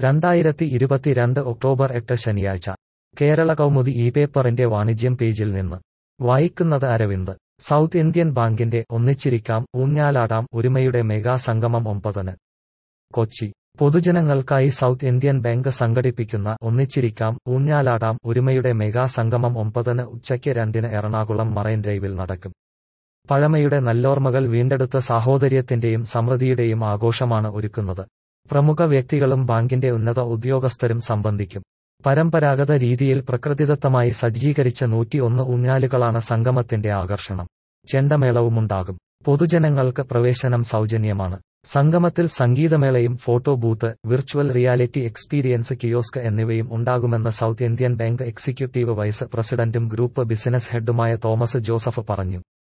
രണ്ടായിരത്തി ഇരുപത്തിരണ്ട് ഒക്ടോബർ എട്ട് ശനിയാഴ്ച കേരള കൗമുദി ഇ പേപ്പറിന്റെ വാണിജ്യം പേജിൽ നിന്ന് വായിക്കുന്നത് അരവിന്ദ് സൗത്ത് ഇന്ത്യൻ ബാങ്കിന്റെ ഒന്നിച്ചിരിക്കാം ഊഞ്ഞാലാടാം ഒരുമയുടെ മെഗാ സംഗമം ഒമ്പതിന് കൊച്ചി പൊതുജനങ്ങൾക്കായി സൗത്ത് ഇന്ത്യൻ ബാങ്ക് സംഘടിപ്പിക്കുന്ന ഒന്നിച്ചിരിക്കാം ഊഞ്ഞാലാടാം ഒരുമയുടെ മെഗാ സംഗമം ഒമ്പതിന് ഉച്ചയ്ക്ക് രണ്ടിന് എറണാകുളം മറൈൻ ഡ്രൈവിൽ നടക്കും പഴമയുടെ നല്ലോർമ്മകൾ വീണ്ടെടുത്ത സാഹോദര്യത്തിന്റെയും സമൃദ്ധിയുടെയും ആഘോഷമാണ് ഒരുക്കുന്നത് പ്രമുഖ വ്യക്തികളും ബാങ്കിന്റെ ഉന്നത ഉദ്യോഗസ്ഥരും സംബന്ധിക്കും പരമ്പരാഗത രീതിയിൽ പ്രകൃതിദത്തമായി സജ്ജീകരിച്ച നൂറ്റി ഒന്ന് ഊഞ്ഞാലുകളാണ് സംഗമത്തിന്റെ ആകർഷണം ചെണ്ടമേളവുമുണ്ടാകും പൊതുജനങ്ങൾക്ക് പ്രവേശനം സൗജന്യമാണ് സംഗമത്തിൽ സംഗീതമേളയും photo booth virtual reality experience kiosk എന്നിവയും ഉണ്ടാകുമെന്ന് South Indian bank executive vice പ്രസിഡന്റും ഗ്രൂപ്പ് ബിസിനസ് ഹെഡുമായ തോമസ് ജോസഫ് പറഞ്ഞു